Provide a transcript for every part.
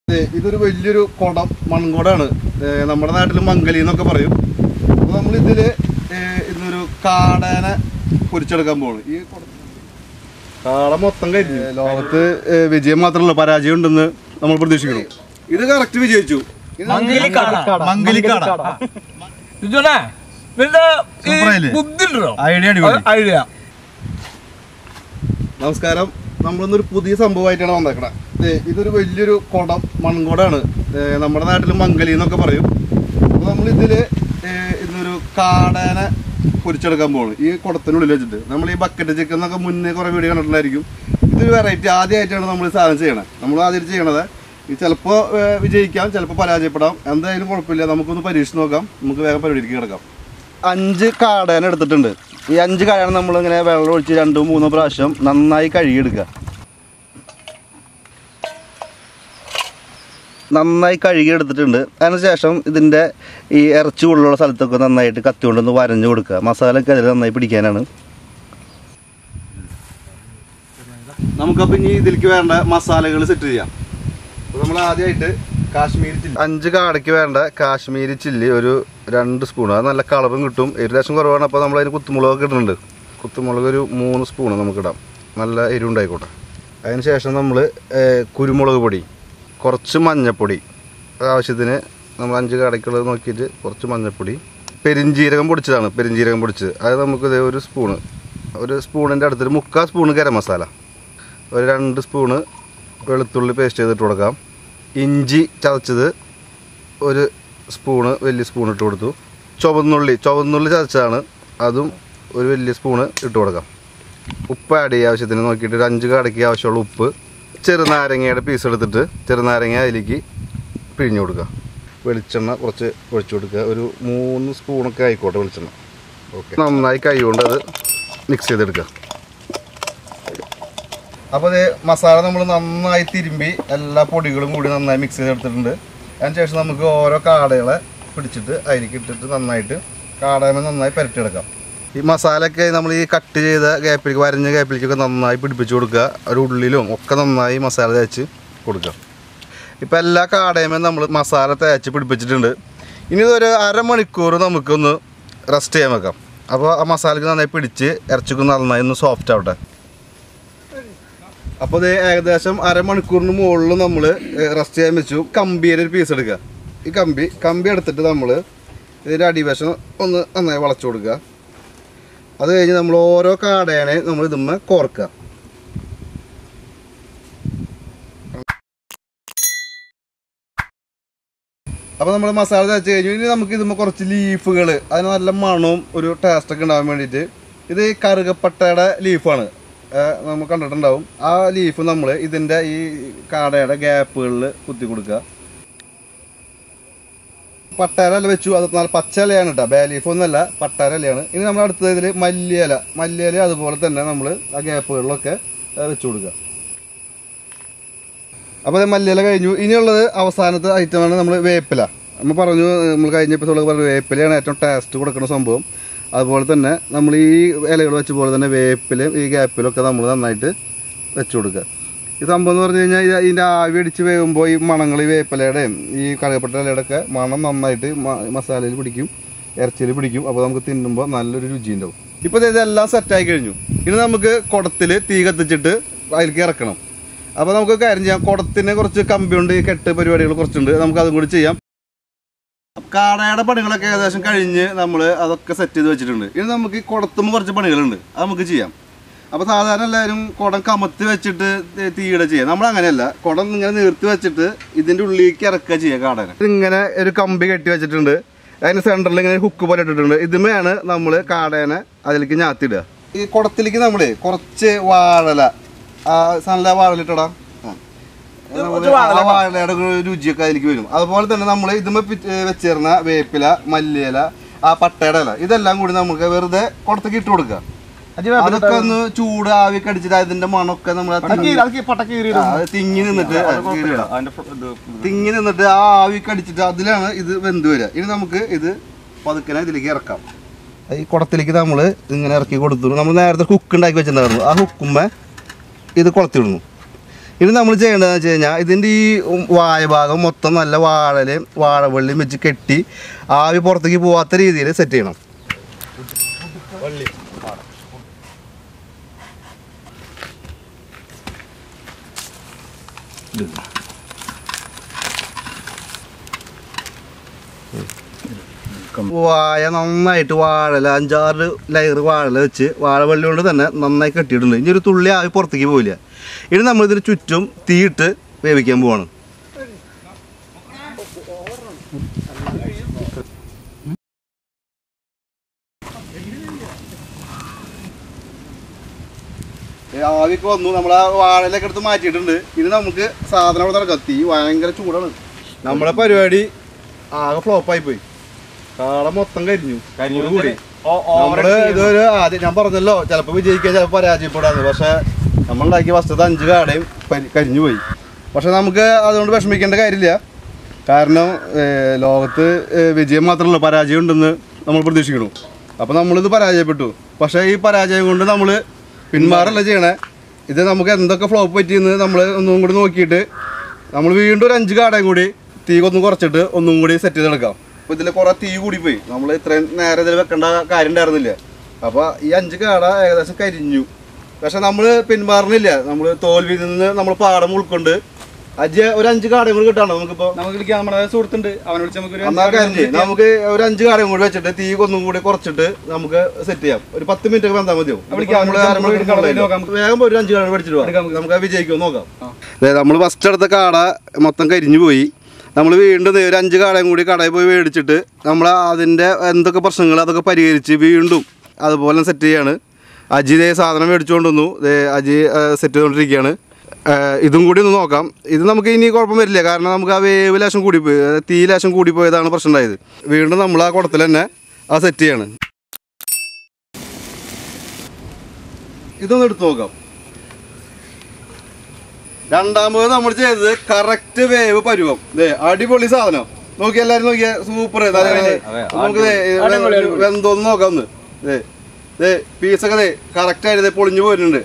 ദേ, ഇതൊരു വലിയൊരു കുടം മൺകുടാണ് ഏ, നമ്മുടെ നാട്ടിൽ മംഗലി എന്നൊക്കെ പറയും അപ്പോൾ നമ്മൾ ഇതിൽ ഇന്നൊരു കാടേനെ പൊരിച്ചെടുക്കാൻ പോണ് ഈ കുട- കാട മൊത്തം കരിഞ്ഞു ലോകത്ത് ഏ, വിജയം മാത്രമല്ല പരാജയം ഉണ്ടെന്ന് നമ്മൾ പ്രതീക്ഷിക്കണം ഇത് കറക്റ്റ് വിജയിച്ചു ഇത് മംഗലിക്കാട. മംഗലിക്കാട ഇതോടെ പിന്നെ ഈ സൂപ്പറായില്ലേ? ബുദ്ധി ഉണ്ടോ ഐഡിയ അടിപൊളി ഐഡിയ നമസ്കാരം നമ്മളിന്നൊരു പുതിയ സംഭവമായിട്ടാണ് വന്നേക്കണത് ദേ, ഇതൊരു വലിയൊരു കുടം മൺകുടാണ് ഏ, നമ്മുടെ നാട്ടിൽ മംഗലി എന്നൊക്കെ പറയും അപ്പോൾ നമ്മൾ ഇതിൽ ഇന്നൊരു കാടേനെ പൊരിച്ചെടുക്കാൻ പോകുന്നു ഈ കുടത്തിനുള്ളിൽ വെച്ചിട്ട് നമ്മൾ ഈ ബക്കറ്റ് ചിക്കൻ എന്നൊക്കെ മുന്നേ കുറേ വീഡിയോ കണ്ടിട്ടുണ്ടായിരിക്കും ഇതൊരു വെറൈറ്റി ആദ്യമായിട്ടാണ് നമ്മൾ ഈ സാധനം ചെയ്യണത് നമ്മൾ ആദ്യം ചെയ്യണത് ഇത് ചിലപ്പോൾ വിജയിക്കാം ചിലപ്പോൾ പരാജയപ്പെടാം എന്തായാലും കുഴപ്പമില്ല നമുക്കൊന്ന് പരീക്ഷിച്ച് നോക്കാം നമുക്ക് വേഗം പരിപാടിക്ക് കിടക്കാം അഞ്ച് കാടേനെ എടുത്തിട്ടുണ്ട് ഈ അഞ്ച് കാടേനെ നമ്മളിങ്ങനെ വെള്ളം ഒഴിച്ച് രണ്ടോ മൂന്നോ പ്രാവശ്യം നന്നായി കഴുകിയെടുക്കുക നന്നായി കഴുകി എടുത്തിട്ടുണ്ട് അതിനുശേഷം ഇതിൻ്റെ ഈ ഇറച്ചി ഉള്ളുള്ള സ്ഥലത്തൊക്കെ നന്നായിട്ട് കത്തി കൊണ്ടൊന്ന് വരഞ്ഞു കൊടുക്കുക മസാലയൊക്കെ അതിൽ നന്നായി പിടിക്കാനാണ് നമുക്കപ്പോൾ ഇനി ഇതിലേക്ക് വേണ്ട മസാലകൾ സെറ്റ് ചെയ്യാം അപ്പോൾ നമ്മൾ ആദ്യമായിട്ട് കാശ്മീരി ചില്ലി അഞ്ച് കാടയ്ക്ക് വേണ്ട കാശ്മീരി ചില്ലി ഒരു രണ്ട് സ്പൂൺ അത് നല്ല കളറും കിട്ടും ഏകദേശം കുറവാണ് അപ്പോൾ നമ്മൾ അതിന് കുത്തുമുളകൊക്കെ ഇടുന്നുണ്ട് കുത്തുമുളക് ഒരു മൂന്ന് സ്പൂൺ നമുക്കിടാം നല്ല എരിവുണ്ടായിക്കോട്ടെ അതിന് ശേഷം നമ്മൾ കുരുമുളക് പൊടി കുറച്ച് മഞ്ഞൾപ്പൊടി ആവശ്യത്തിന് നമ്മൾ അഞ്ച് കടയ്ക്കുള്ളത് നോക്കിയിട്ട് കുറച്ച് മഞ്ഞൾപ്പൊടി പെരിഞ്ജീരകം പൊടിച്ചതാണ് പെരിഞ്ജീരകം പൊടിച്ചത് അത് നമുക്ക് ഇതേ ഒരു സ്പൂണ് ഒരു സ്പൂണിൻ്റെ അടുത്തൊരു മുക്കാൽ സ്പൂണ് ഗരം മസാല ഒരു രണ്ട് സ്പൂണ് വെളുത്തുള്ളി പേസ്റ്റ് ചെയ്തിട്ട് കൊടുക്കാം ഇഞ്ചി ചതച്ചത് ഒരു സ്പൂണ് വലിയ സ്പൂൺ ഇട്ട് കൊടുത്തു ചുവന്നുള്ളി ചുവന്നുള്ളി ചതച്ചതാണ് അതും ഒരു വലിയ സ്പൂണ് ഇട്ട് കൊടുക്കാം ഉപ്പ് ആഡ് ചെയ്യുക ആവശ്യത്തിന് നോക്കിയിട്ട് ഒരു അഞ്ച് കടയ്ക്ക് ആവശ്യമുള്ള ഉപ്പ് ചെറുനാരങ്ങയുടെ പീസ് എടുത്തിട്ട് ചെറുനാരങ്ങ അതിലേക്ക് പിഴിഞ്ഞു കൊടുക്കുക വെളിച്ചെണ്ണ കുറച്ച് ഒഴിച്ചു കൊടുക്കുക ഒരു മൂന്ന് സ്പൂണൊക്കെ ആയിക്കോട്ടെ വെളിച്ചെണ്ണ ഓക്കെ നന്നായി കൈ കൊണ്ട് അത് മിക്സ് ചെയ്തെടുക്കുക അപ്പോൾ ഇത് മസാല നമ്മൾ നന്നായി തിരുമ്പി എല്ലാ പൊടികളും കൂടി നന്നായി മിക്സ് ചെയ്തെടുത്തിട്ടുണ്ട് അതിനുശേഷം നമുക്ക് ഓരോ കാടകളെ പിടിച്ചിട്ട് അതിലേക്ക് ഇട്ടിട്ട് നന്നായിട്ട് കാടമേ നന്നായി പുരട്ടിയെടുക്കാം ഈ മസാലയൊക്കെ നമ്മൾ ഈ കട്ട് ചെയ്ത ഗ്യാപ്പിലേക്ക് വരഞ്ഞ ഗ്യാപ്പിലേക്കൊക്കെ നന്നായി പിടിപ്പിച്ച് കൊടുക്കുക ഒരു ഉള്ളിലും ഒക്കെ നന്നായി മസാല തേച്ച് കൊടുക്കുക ഇപ്പോൾ എല്ലാ കാടയുമേ നമ്മൾ മസാല തേച്ച് പിടിപ്പിച്ചിട്ടുണ്ട് ഇനി ഇതൊരു അരമണിക്കൂർ നമുക്കൊന്ന് റെസ്റ്റ് ചെയ്യാൻ വെക്കാം അപ്പോൾ ആ മസാലയ്ക്ക് നന്നായി പിടിച്ച് ഇറച്ചിക്ക് നന്നായി ഒന്ന് സോഫ്റ്റ് ആവട്ടെ അപ്പോൾ ഇത് ഏകദേശം അരമണിക്കൂറിന് മുകളിൽ നമ്മൾ റെസ്റ്റ് ചെയ്യാൻ വെച്ചു കമ്പിയുടെ ഒരു പീസ് എടുക്കുക ഈ കമ്പി കമ്പി എടുത്തിട്ട് നമ്മൾ ഇതിൻ്റെ അടിവശം ഒന്ന് നന്നായി വളച്ചു കൊടുക്കുക അത് കഴിഞ്ഞ് നമ്മൾ ഓരോ കാടേനെ നമ്മൾ ഇതുമ്മ കോർക്കുക അപ്പോൾ നമ്മൾ മസാല തേച്ച് കഴിഞ്ഞു ഇനി നമുക്ക് ഇതുമ്മ കുറച്ച് ലീഫുകൾ അതിന് നല്ല മണവും ഒരു ടേസ്റ്റൊക്കെ ഉണ്ടാകാൻ വേണ്ടിയിട്ട് ഇത് ഈ കറുകപ്പട്ടയുടെ ലീഫാണ് നമ്മൾ കണ്ടിട്ടുണ്ടാവും ആ ലീഫ് നമ്മൾ ഇതിൻ്റെ ഈ കാടയുടെ ഗ്യാപ്പുകളിൽ കുത്തി കൊടുക്കുക പട്ടാരല വെച്ചു അത് നല്ല പച്ച ഇലയാണ് കേട്ടോ ബേ ലീഫ് ഒന്നല്ല പട്ടാര ഇലയാണ് ഇനി നമ്മൾ അടുത്ത ഇതിൽ മല്ലിയില മല്ലിയില അതുപോലെ തന്നെ നമ്മൾ ആ ഗ്യാപ്പുകളിലൊക്കെ ആ, വെച്ച് കൊടുക്കുക അപ്പോൾ അത് മല്ലിയില കഴിഞ്ഞു ഇനിയുള്ളത് അവസാനത്തെ ഐറ്റമാണ് നമ്മൾ വേപ്പില നമ്മൾ പറഞ്ഞു നമ്മൾ കഴിഞ്ഞ എപ്പിസോഡിൽ പറഞ്ഞു വേപ്പിലയാണ് ഏറ്റവും ടേസ്റ്റ് കൊടുക്കുന്ന സംഭവം അതുപോലെ തന്നെ നമ്മൾ ഈ ഇലകൾ വെച്ച പോലെ തന്നെ വേപ്പിലും ഈ ഗ്യാപ്പിലും ഒക്കെ നമ്മൾ നന്നായിട്ട് വെച്ച് കൊടുക്കുക ഈ സംഭവം എന്ന് പറഞ്ഞു കഴിഞ്ഞാൽ ഇത് ഇതിൻ്റെ ആവി അടിച്ച് വേകുമ്പോൾ ഈ മണങ്ങൾ ഈ വേപ്പിലയുടെയും ഈ കറുകപ്പെട്ട ഇലയുടെ ഒക്കെ മണം നന്നായിട്ട് മ- മസാലയിൽ പിടിക്കും ഇറച്ചിയിൽ പിടിക്കും അപ്പോൾ നമുക്ക് തിന്നുമ്പോൾ നല്ലൊരു രുചി ഉണ്ടാവും ഇപ്പോൾ ഇതെല്ലാം സെറ്റായി കഴിഞ്ഞു ഇനി നമുക്ക് കുടത്തിൽ തീ കത്തിച്ചിട്ട് അതിലേക്ക് ഇറക്കണം അപ്പോൾ നമുക്ക് കാര്യം ചെയ്യാം കുടത്തിന് കുറച്ച് കമ്പി ഉണ്ട് കെട്ട് പരിപാടികൾ കുറച്ചുണ്ട് നമുക്ക് അതും കൂടി ചെയ്യാം കാടയുടെ പണികളൊക്കെ ഏകദേശം കഴിഞ്ഞ് നമ്മൾ അതൊക്കെ സെറ്റ് ചെയ്ത് വെച്ചിട്ടുണ്ട് ഇനി നമുക്ക് ഈ കുടത്തുമ്പോൾ കുറച്ച് പണികളുണ്ട് അത് നമുക്ക് ചെയ്യാം അപ്പോൾ സാധാരണ എല്ലാവരും കുടം കമത്തി വെച്ചിട്ട് തി- തീയിട ചെയ്യുക നമ്മൾ അങ്ങനെയല്ല കുടം ഇങ്ങനെ നിർത്തി വെച്ചിട്ട് ഇതിൻ്റെ ഉള്ളിലേക്ക് ഇറക്കുക ചെയ്യുക കാടനെ ഇങ്ങനെ ഒരു കമ്പി കെട്ടി വെച്ചിട്ടുണ്ട് അതിന് സെൻറ്ററിൽ ഇങ്ങനെ ഹുക്ക് പോലെ ഇട്ടിട്ടുണ്ട് ഇതുമേയാണ് നമ്മൾ കാടേനെ അതിലേക്ക് ഞാത്തിടുക ഈ കുടത്തിലേക്ക് നമ്മൾ കുറച്ച് വാഴല ആ നല്ല വാഴല ഇട്ടടാ ആ. നമ്മള് ആ വാഴയുടെ ഒരു രുചിയൊക്കെ അതിലേക്ക് വരും അതുപോലെ തന്നെ നമ്മൾ ഇതുമ്മ വെച്ചിരുന്ന വേപ്പില മല്ലിയില ആ പട്ടയുടെ ഇല ഇതെല്ലാം കൂടി നമുക്ക് വെറുതെ കുടത്തേക്ക് ഇട്ട് കൊടുക്കുക അതൊക്കെ ഒന്ന് ചൂട് ആവി കടിച്ചിട്ട് അതിന്റെ മണമൊക്കെ നമ്മൾ തിങ്ങി നിന്നിട്ട് ആ, കീറിയിടാം. തിങ്ങി നിന്നിട്ട് ആ ആവി കടിച്ചിട്ട് അതിലാണ് ഇത് വെന്ത് വരിക ഇനി നമുക്ക് ഇത് പതുക്കനെ ഇതിലേക്ക് ഇറക്കാം ഈ കുടത്തിലേക്ക് നമ്മൾ ഇങ്ങനെ ഇറക്കി കൊടുത്തു നമ്മൾ നേരത്തെ ഹുക്ക് ഉണ്ടാക്കി വെച്ചിട്ടുണ്ടായിരുന്നു ആ ഹുക്കുമ്മ ഇത് കൊളത്തിടുന്നു ഇനി നമ്മൾ ചെയ്യേണ്ടതെന്ന് വെച്ച് കഴിഞ്ഞാൽ ഇതിൻ്റെ ഈ ഉം വായ ഭാഗം മൊത്തം നല്ല വാഴലും വാഴവള്ളിയും വെച്ച് കെട്ടി ആവി പുറത്തേക്ക് പോവാത്ത രീതിയിൽ സെറ്റ് ചെയ്യണം വായ നന്നായിട്ട് വാഴല അഞ്ചാറ് ലയർ വാഴല വെച്ച് വാഴവള്ളി കൊണ്ട് തന്നെ നന്നായി കെട്ടിയിട്ടുണ്ട് ഇനി ഒരു തുള്ളി ആവി പുറത്തേക്ക് പോവില്ല ഇനി നമ്മൾ ഇതിന് ചുറ്റും തീയിട്ട് വേവിക്കാൻ പോവാണ് ആവിക്ക് വന്നു നമ്മൾ ആ വാഴലൊക്കെ എടുത്ത് മാറ്റിയിട്ടുണ്ട് ഇനി നമുക്ക് സാധനം അവിടെ നടക്കാം തീ ഭയങ്കര ചൂടാണ് നമ്മളെ പരിപാടി ആകെ ഫ്ലോപ്പായി പോയി കാള മൊത്തം കരിഞ്ഞു കൂടി നമ്മള് ഇതൊരു ആദ്യം ഞാൻ പറഞ്ഞല്ലോ ചിലപ്പോൾ വിജയിക്കാൻ ചിലപ്പോൾ പരാജയപ്പെടാന്ന് പക്ഷെ നമ്മളുണ്ടാക്കിയ ഫസ്റ്റത്തെ അഞ്ച് കാടയും പരി- കരിഞ്ഞു പോയി പക്ഷെ നമുക്ക് അതുകൊണ്ട് വിഷമിക്കേണ്ട കാര്യമില്ല കാരണം ഏർ, ലോകത്ത് ഏർ, വിജയം മാത്രമല്ല പരാജയം ഉണ്ടെന്ന് നമ്മൾ പ്രതീക്ഷിക്കണം അപ്പോൾ നമ്മളിത് പരാജയപ്പെട്ടു പക്ഷേ ഈ പരാജയം കൊണ്ട് നമ്മൾ പിന്മാറല്ല ചെയ്യണേ ഇത് നമുക്ക് എന്തൊക്കെ ഫ്ലോപ്പ് പറ്റിയെന്ന് നമ്മൾ ഒന്നും കൂടി നോക്കിയിട്ട് നമ്മൾ വീണ്ടും ഒരു അഞ്ച് കാടയും കൂടി തീ ഒന്ന് കുറച്ചിട്ട് ഒന്നും കൂടി സെറ്റ് ചെയ്തെടുക്കാം അപ്പോൾ ഇതിൽ കുറേ തീ കൂടിപ്പോയി നമ്മൾ ഇത്രയും നേരെ ഇതിൽ വെക്കേണ്ട കാര്യം ഉണ്ടായിരുന്നില്ല അപ്പോൾ ഈ അഞ്ച് കാട ഏകദേശം കരിഞ്ഞു പക്ഷെ നമ്മൾ പിന്മാറുന്നില്ല നമ്മൾ തോൽവിയിൽ നിന്ന് നമ്മൾ പാഠം ഉൾക്കൊണ്ട് അജ് ഒരു അഞ്ച് കാടയും കൂടി കിട്ടാണോ നമുക്കിപ്പോൾ നമുക്ക് വിളിക്കാം നമ്മുടെ സുഹൃത്തുണ്ട് അവനെ വിളിച്ച് നമുക്ക് ഒരു എന്നാ കാര്യം ചെയ്യ്. നമുക്ക് ഒരു അഞ്ച് കാടയും കൂടി വെച്ചിട്ട് തീ ഒന്നും കൂടി കുറച്ചിട്ട് നമുക്ക് സെറ്റ് ചെയ്യാം ഒരു പത്ത് മിനിറ്റ് ഒക്കെ വന്നാൽ മതിയോ വിളിക്കാം. നമ്മള് നമുക്ക് അരമണിക്കൂർ എടുക്കാം. കൊണ്ടുപോയി നോക്കാം. വേഗം പോയി ഒരു അഞ്ച് കാട മേടിച്ചിട്ട് എടുക്കാം പോവാം നമുക്ക് വിജയിക്കുമോ നോക്കാം നമ്മൾ ഫസ്റ്റ് എടുത്ത കാട മൊത്തം കരിഞ്ഞു പോയി നമ്മൾ വീണ്ടും ദേ ഒരു അഞ്ച് കാടയും കൂടി കടയിൽ പോയി മേടിച്ചിട്ട് നമ്മൾ അതിൻ്റെ എന്തൊക്കെ പ്രശ്നങ്ങൾ അതൊക്കെ പരിഹരിച്ച് വീണ്ടും അതുപോലെ സെറ്റ് ചെയ്യാണ് അജി ദേ സാധനം മേടിച്ചുകൊണ്ട് വന്നു ദേ അജി സെറ്റ് ചെയ്തുകൊണ്ടിരിക്കുകയാണ് ഏഹ് ഇതും കൂടി ഒന്ന് നോക്കാം ഇത് നമുക്ക് ഇനി കുഴപ്പം വരില്ല കാരണം നമുക്ക് ആ വേവ് ലേശം കൂടിപ്പോയി അതായത് തീ ലേശം കൂടിപ്പോയതാണ് പ്രശ്നം ഉണ്ടായത് വീണ്ടും നമ്മൾ ആ കുടത്തിൽ തന്നെ ആ സെറ്റ് ചെയ്യാണ് ഇതൊന്ന് എടുത്ത് നോക്കാം രണ്ടാമത് നമ്മൾ ചെയ്തത് കറക്റ്റ് വേവ് പരുവം ദേ അടിപൊളി സാധനം നോക്കി എല്ലാരും നോക്കിയ സൂപ്പർ നമുക്ക് ദേ വെന്തോന്ന് നോക്കാം ഒന്ന് ദേ ദേ പീസൊക്കെ ദേ കറക്റ്റ് ആയിട്ട് ദേ പൊളിഞ്ഞു പോരുന്നുണ്ട്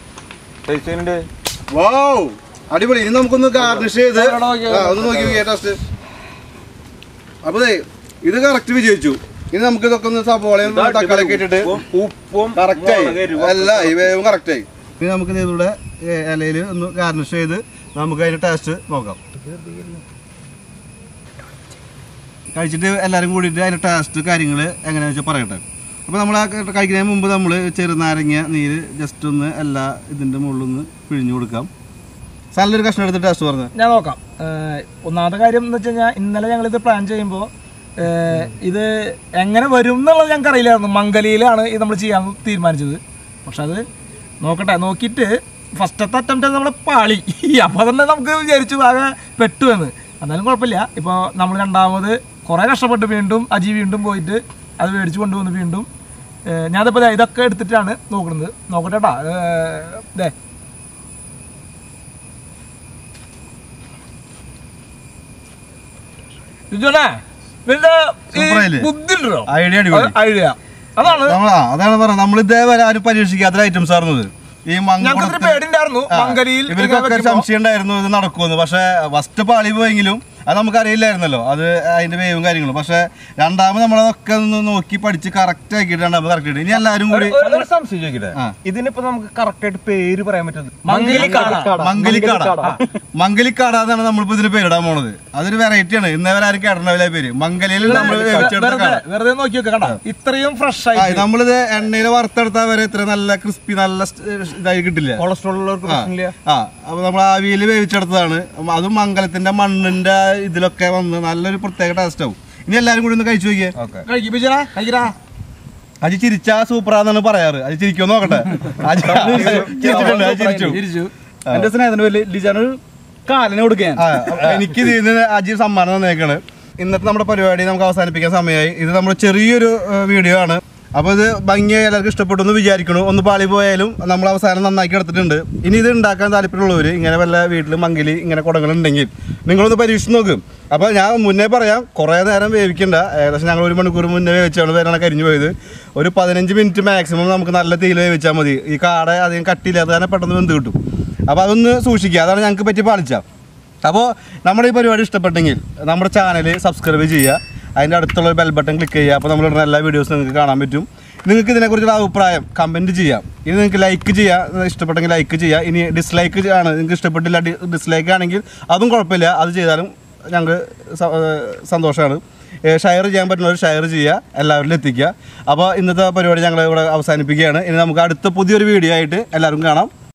വാവ് അടിപൊളി ഇനി നമുക്കൊന്ന് ഗാർണിഷ് ചെയ്ത് ആ, ഒന്ന് നോക്കി നോക്കിയേ ടെസ്റ്റ് അപ്പൊ ദേ ഇത് കറക്റ്റ് വിജയിച്ചു ഇനി നമുക്ക് ഇതൊക്കെ ഒന്ന് സവോളയും തക്കാളിയൊക്കെ ഇട്ടിട്ട് ഉപ്പും കറക്റ്റ് ആയി അല്ല ഈ വേവും കറക്റ്റ് ആയി ഇനി നമുക്ക് ഇതിലൂടെ ഇലയിൽ ഒന്ന് ഗാർണിഷ് ചെയ്ത് നമുക്ക് അതിന്റെ ടേസ്റ്റ് നോക്കാം കഴിച്ചിട്ട് എല്ലാവരും കൂടിയിട്ട് അതിന്റെ ടേസ്റ്റ് കാര്യങ്ങൾ എങ്ങനെയാണെന്ന് വെച്ചാൽ പറയട്ടെ അപ്പോൾ നമ്മൾ ആ കഴിക്കുന്നതിന് മുമ്പ് നമ്മൾ ചെറുനാരങ്ങ നീര് ജസ്റ്റ് ഒന്ന് എല്ലാ ഇതിൻ്റെ മുകളിൽ ഒന്ന് പിഴിഞ്ഞു കൊടുക്കാം നല്ലൊരു കഷ്ണം എടുത്ത് ടേസ്റ്റ് പറഞ്ഞു ഞാൻ നോക്കാം ഏഹ് ഒന്നാമത്തെ കാര്യം എന്ന് വെച്ച് കഴിഞ്ഞാൽ ഇന്നലെ ഞങ്ങൾ ഇത് പ്ലാൻ ചെയ്യുമ്പോൾ ഇത് എങ്ങനെ വരും എന്നുള്ളത് ഞങ്ങൾക്ക് അറിയില്ലായിരുന്നു മംഗലിയിലാണ് ഇത് നമ്മൾ ചെയ്യാൻ തീരുമാനിച്ചത് പക്ഷെ അത് നോക്കട്ടെ നോക്കിയിട്ട് ഫസ്റ്റത്തെ അറ്റംപ്റ്റ് നമ്മൾ പാളി അപ്പോൾ തന്നെ നമുക്ക് വിചാരിച്ചു ആകെ പെട്ടു എന്ന് എന്നാലും കുഴപ്പമില്ല ഇപ്പോൾ നമ്മൾ രണ്ടാമത് കുറേ കഷ്ടപ്പെട്ട് വീണ്ടും അജി വീണ്ടും പോയിട്ട് അത് മേടിച്ച് കൊണ്ടുവന്ന് വീണ്ടും ഏഹ് ഞാനിപ്പോൾ ദേ ഇതൊക്കെ എടുത്തിട്ടാണ് നോക്കുന്നത് നോക്കട്ടെ കേട്ടോ ഇതേ ഇതുപോലെ വലിയ ഈ സൂപ്പറായില്ലേ? ബുദ്ധി ഉണ്ടല്ലോ ഐഡിയ അടിപൊളി ഐഡിയ അതാണ് നമ്മളാ അതാണ് പറഞ്ഞത് നമ്മൾ ഇതേവരെ ആരും പരീക്ഷിക്കാത്ത ഐറ്റംസ് ആയിരുന്നത് ഈ ഞങ്ങൾക്ക് ഇത്തിരി പേടിണ്ടായിരുന്നു മംഗലിയിൽ ഇവർക്കൊക്കെ ഒരു സംശയം ഉണ്ടായിരുന്നു ഇത് നടക്കുമെന്ന് പക്ഷെ ഫസ്റ്റ് പാളി പോയെങ്കിലും അത് നമുക്ക് അറിയില്ലായിരുന്നല്ലോ അത് അതിന്റെ വേവും കാര്യങ്ങളും പക്ഷെ രണ്ടാമത് നമ്മളതൊക്കെ ഒന്ന് നോക്കി പഠിച്ച് കറക്റ്റ് ആക്കിയിട്ട് രണ്ടാമത് കറക്റ്റ് ഇട്ട് ഇനി എല്ലാവരും കൂടി ഒരു സംശയം ചോദിക്കട്ടെ ആ. ഇതിനിപ്പോ നമുക്ക് കറക്റ്റ് ആയിട്ട് പേര് പറയാൻ പറ്റുന്നത് മംഗലിക്കാട മംഗലിക്കാട മംഗലിക്കാട എന്നാണ് നമ്മളിപ്പോ ഇതിന് പേരിടാൻ പോണത് അതൊരു വെറൈറ്റി ആണ് ഇന്നേവരെ ആരും കേട്ടിട്ടുണ്ടാവില്ല പേര് മംഗലിയിൽ നമ്മൾ വേവിച്ചെടുത്ത വെറുതെ കാട വെറുതെ നോക്കി നോക്കുക കണ്ട ഇത്രയും ഫ്രഷ് ആ, ആയി നമ്മളിത് എണ്ണയിൽ വറുത്തെടുത്താൽ വരെ ഇത്ര നല്ല ക്രിസ്പി നല്ല സ്റ്റ്- ഇതായി കിട്ടില്ല കൊളസ്ട്രോൾ ഉള്ളവർക്ക് ആ, പ്രശ്നമില്ല ആ അപ്പൊ നമ്മൾ ആവിയിൽ വേവിച്ചെടുത്തതാണ് അതും മംഗലത്തിന്റെ മണ്ണിന്റെ ഇതിലൊക്കെ വന്ന് നല്ലൊരു പ്രത്യേക ടേസ്റ്റ് ആവും ഇനി എല്ലാരും കൂടി ഒന്ന് കഴിച്ചു നോക്കിയേ ഓക്കെ കഴിക്കും ബിജുടാ കഴിക്കടാ അജി ചിരിച്ചാ സൂപ്പറാന്നാണ് പറയാറ് അത് ചിരിക്കോ നോക്കട്ടെ അജി ചിരിച്ചിട്ടുണ്ട് അത് ചിരിച്ചു തിരിച്ചു എന്റെ സ്നേഹത്തിന് വലിയ ലിജാനൊരു കാലിനെ കൊടുക്കാൻ ആ, അപ്പൊ എനിക്ക് ഇതിന് അജി സമ്മാനം തന്നേക്കാണ് ഇന്നത്തെ നമ്മുടെ പരിപാടി നമുക്ക് അവസാനിപ്പിക്കാൻ സമയമായി ഇത് നമ്മുടെ ചെറിയൊരു വീഡിയോ ആണ് അപ്പോൾ ഇത് ഭംഗിയായി എല്ലാവർക്കും ഇഷ്ടപ്പെട്ടു എന്ന് വിചാരിക്കണു ഒന്ന് പാളി പോയാലും നമ്മൾ അവസാനം നന്നാക്കി എടുത്തിട്ടുണ്ട് ഇനി ഇത് ഉണ്ടാക്കാൻ താല്പര്യമുള്ളവർ ഇങ്ങനെ വല്ല വീട്ടിൽ മങ്കിലി ഇങ്ങനെ കുടങ്ങളുണ്ടെങ്കിൽ നിങ്ങളൊന്ന് പരീക്ഷിച്ച് നോക്കും അപ്പോൾ ഞാൻ മുന്നേ പറയാം കുറേ നേരം വേവിക്കണ്ട ഏകദേശം ഞങ്ങൾ ഒരു മണിക്കൂർ മുന്നേ വേവിച്ചാണ് പേരാണ് കരിഞ്ഞു പോയത് ഒരു പതിനഞ്ച് മിനിറ്റ് മാക്സിമം നമുക്ക് നല്ല തീയിൽ വേവിച്ചാൽ മതി ഈ കാട അധികം കട്ടിയില്ലാതെ തന്നെ പെട്ടെന്ന് വെന്ത് കിട്ടും അപ്പോൾ അതൊന്ന് സൂക്ഷിക്കുക അതാണ് ഞങ്ങൾക്ക് പറ്റി പാലിച്ച അപ്പോൾ നമ്മുടെ ഈ പരിപാടി ഇഷ്ടപ്പെട്ടെങ്കിൽ നമ്മുടെ ചാനൽ സബ്സ്ക്രൈബ് ചെയ്യുക അതിൻ്റെ അടുത്തുള്ള ബെൽ ബട്ടൺ ക്ലിക്ക് ചെയ്യുക അപ്പോൾ നമ്മളിടുന്ന എല്ലാ വീഡിയോസും നിങ്ങൾക്ക് കാണാൻ പറ്റും നിങ്ങൾക്ക് ഇതിനെക്കുറിച്ചുള്ള അഭിപ്രായം കമൻറ്റ് ചെയ്യാം ഇനി നിങ്ങൾക്ക് ലൈക്ക് ചെയ്യാം ഇഷ്ടപ്പെട്ടെങ്കിൽ ലൈക്ക് ചെയ്യുക ഇനി ഡിസ്ലൈക്ക് ആണ് നിങ്ങൾക്ക് ഇഷ്ടപ്പെട്ടില്ല ഡിസ്ലൈക്ക് ആണെങ്കിൽ അതും കുഴപ്പമില്ല അത് ചെയ്താലും ഞങ്ങൾക്ക് സന്തോഷമാണ് ഷെയർ ചെയ്യാൻ പറ്റുന്നവർ ഷെയർ ചെയ്യുക എല്ലാവരിലും എത്തിക്കുക അപ്പോൾ ഇന്നത്തെ പരിപാടി ഞങ്ങൾ ഇവിടെ അവസാനിപ്പിക്കുകയാണ് ഇനി നമുക്ക് അടുത്ത പുതിയൊരു വീഡിയോ ആയിട്ട് എല്ലാവരും കാണാം